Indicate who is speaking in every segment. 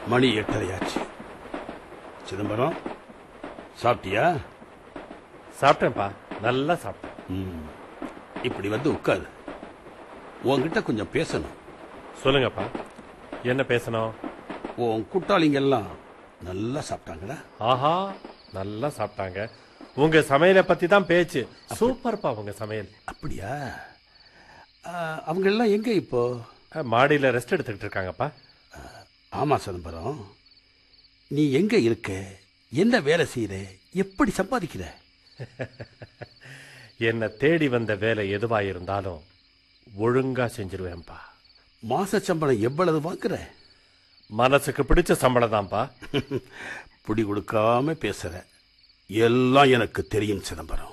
Speaker 1: மணி எட்டரையாச்சு சிதம்பரம் சாப்பிட்டியா
Speaker 2: சாப்பிட்டேன்ப்பா நல்லா சாப்பிட்டேன்
Speaker 1: ம். இப்படி வந்து உட்காரு உன்கிட்ட கொஞ்சம் பேசணும்
Speaker 2: சொல்லுங்கப்பா என்ன பேசணும்
Speaker 1: உன் கூட்டாளிங்க எல்லாம் நல்லா சாப்பிட்டாங்களா
Speaker 2: ஆஹா நல்லா சாப்பிட்டாங்க உங்க சமையலை பத்தி தான் பேச்சு சூப்பர்ப்பா உங்க சமையல்
Speaker 1: அப்படியா ஆ, அவங்க எல்லாம் எங்க இப்போ
Speaker 2: அஹ், மாடியில ரெஸ்ட் எடுத்துக்கிட்டு இருக்காங்கப்பா
Speaker 1: ஆமா சிதம்பரம் நீ எங்க இருக்க என்ன வேலை செய்யற எப்படி சம்பாதிக்கிற
Speaker 2: என்ன தேடி வந்த வேலை எதுவா இருந்தாலும் ஒழுங்கா செஞ்சிருவேன்ப்பா
Speaker 1: மாச சம்பளம் எவ்வளவு வாங்குற
Speaker 2: மனசுக்கு பிடிச்ச சம்பளம் தான்ப்பா
Speaker 1: புடி கொடுக்காம பேசுற எல்லாம் எனக்கு தெரியும் சிதம்பரம்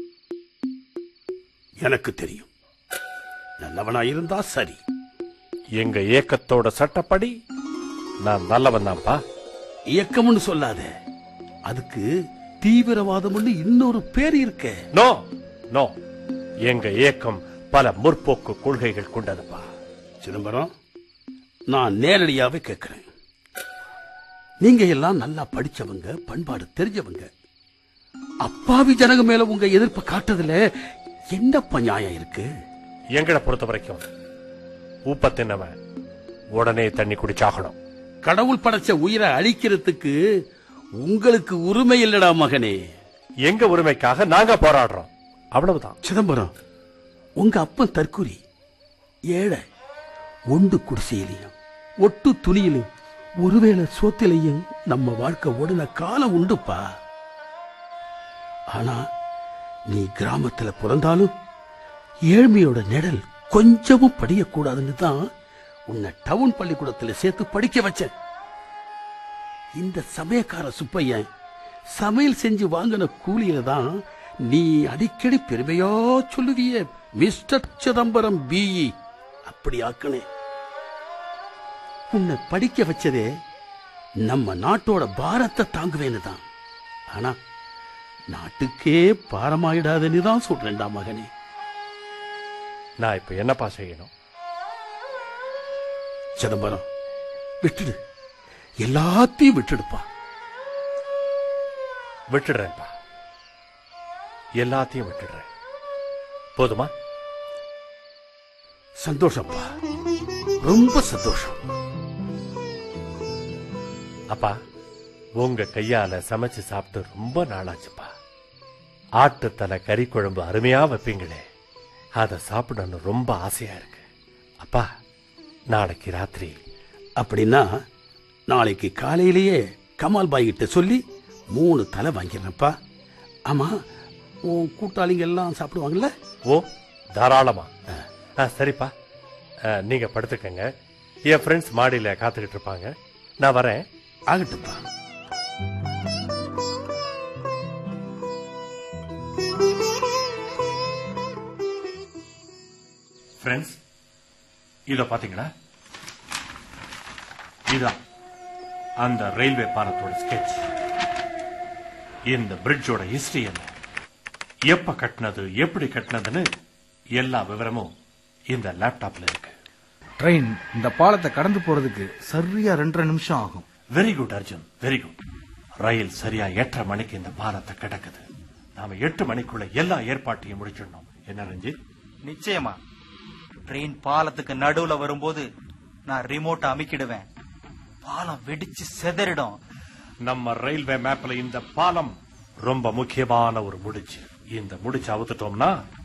Speaker 1: எனக்கு தெரியும் நல்லவனா இருந்தா சரி
Speaker 2: எங்க ஏக்கத்தோட சட்டப்படி நான் நல்லவன் தான்ப்பா
Speaker 1: இயக்கம்னு சொல்லாத அதுக்கு தீவிரவாதம்னு இன்னொரு பேர் இருக்க
Speaker 2: நோ நோ எங்க ஏக்கம் பல முற்போக்கு கொள்கைகள் கொண்டதுப்பா
Speaker 1: சிதம்பரம் நான் நேரடியாவே கேட்கிறேன் நீங்க எல்லாம் நல்லா படிச்சவங்க பண்பாடு தெரிஞ்சவங்க அப்பாவி ஜனங்க மேல உங்க எதிர்ப்பை காட்டுறதுல என்னப்பா நியாயம் இருக்கு
Speaker 2: எங்களை பொறுத்த வரைக்கும் உப்ப தின்னவன் உடனே தண்ணி குடிச்சாகணும்
Speaker 1: கடவுள் படைச்ச உயிரை அழிக்கிறதுக்கு உங்களுக்கு உரிமை இல்லடா மகனே
Speaker 2: எங்க உரிமைக்காக நாங்க போராடுறோம் அவ்வளவுதான்
Speaker 1: சிதம்பரம் உங்க அப்பன் தற்குறி ஏழை ஒண்டு குடிசையிலையும் ஒட்டு துணியிலும் ஒருவேளை சோத்திலையும் நம்ம வாழ்க்கை ஓடுன காலம் உண்டுப்பா ஆனா நீ கிராமத்துல பிறந்தாலும் ஏழ்மையோட நிழல் கொஞ்சமும் படியக்கூடாதுன்னு தான் உன்னை டவுன் பள்ளிக்கூடத்துல சேர்த்து படிக்க வச்சேன் இந்த சமயக்கார சுப்பையன் சமையல் செஞ்சு வாங்கின கூலியில தான் நீ அடிக்கடி பெருமையா சொல்லுவிய மிஸ்டர் சிதம்பரம் பிஇ அப்படி ஆக்குனே உன்னை படிக்க வச்சதே நம்ம நாட்டோட பாரத்தை தாங்குவேன்னு தான் ஆனா நாட்டுக்கே பாரமாயிடாதுன்னு தான் சொல்றேன்டா மகனே
Speaker 2: நான் இப்ப என்னப்பா செய்யணும்
Speaker 1: சிதம்பரம் விட்டுடு எல்லாத்தையும் விட்டுடுப்பா
Speaker 2: விட்டுடுறேன்ப்பா எல்லாத்தையும் விட்டுடுறேன் போதுமா
Speaker 1: சந்தோஷம்ப்பா ரொம்ப சந்தோஷம்
Speaker 2: அப்பா உங்க கையால சமைச்சு சாப்பிட்டு ரொம்ப நாளாச்சுப்பா ஆட்டுத்தலை கறி குழம்பு அருமையா வைப்பீங்களே அதை சாப்பிடணும்னு ரொம்ப ஆசையா இருக்கு அப்பா நாளைக்கு ராத்திரி
Speaker 1: அப்படின்னா நாளைக்கு காலையிலேயே கமால் பாய் கிட்ட சொல்லி மூணு தலை வாங்கிடுறேன்ப்பா ஆமா உன் கூட்டாளிங்க எல்லாம் சாப்பிடுவாங்கல்ல
Speaker 2: ஓ தாராளமா ஆ, சரிப்பா ஆ, நீங்க படுத்துக்கங்க என் ஃப்ரெண்ட்ஸ் மாடியில காத்துக்கிட்டு இருப்பாங்க நான் வரேன்
Speaker 1: ஆகட்டும்ப்பா
Speaker 2: ஃப்ரெண்ட்ஸ் இத பாத்தீங்களா இதான் அந்த ரயில்வே பாலத்தோட ஸ்கெட்ச் இந்த பிரிட்ஜோட ஹிஸ்டரி என்ன எப்ப கட்டினது எப்படி கட்டினதுன்னு எல்லா விவரமும் இந்த லேப்டாப்ல இருக்கு
Speaker 3: ட்ரெயின் இந்த பாலத்தை கடந்து போறதுக்கு சரியா ரெண்டரை நிமிஷம் ஆகும்
Speaker 2: very good Arjun very good ரயில் சரியா எட்டரை மணிக்கு இந்த பாலத்தை கிடக்குது நாம எட்டு மணிக்குள்ள எல்லா ஏற்பாட்டையும் முடிச்சிடணும் என்ன ரஞ்சித்
Speaker 4: நிச்சயமா ட்ரெயின் பாலத்துக்கு நடுவுல வரும்போது நான் ரிமோட் அமுக்கிடுவேன் பாலம் வெடிச்சு செதறிடும்
Speaker 2: நம்ம ரயில்வே மேப்ல இந்த பாலம் ரொம்ப முக்கியமான ஒரு முடிச்சு இந்த முடிச்சு அவுத்துட்டோம்னா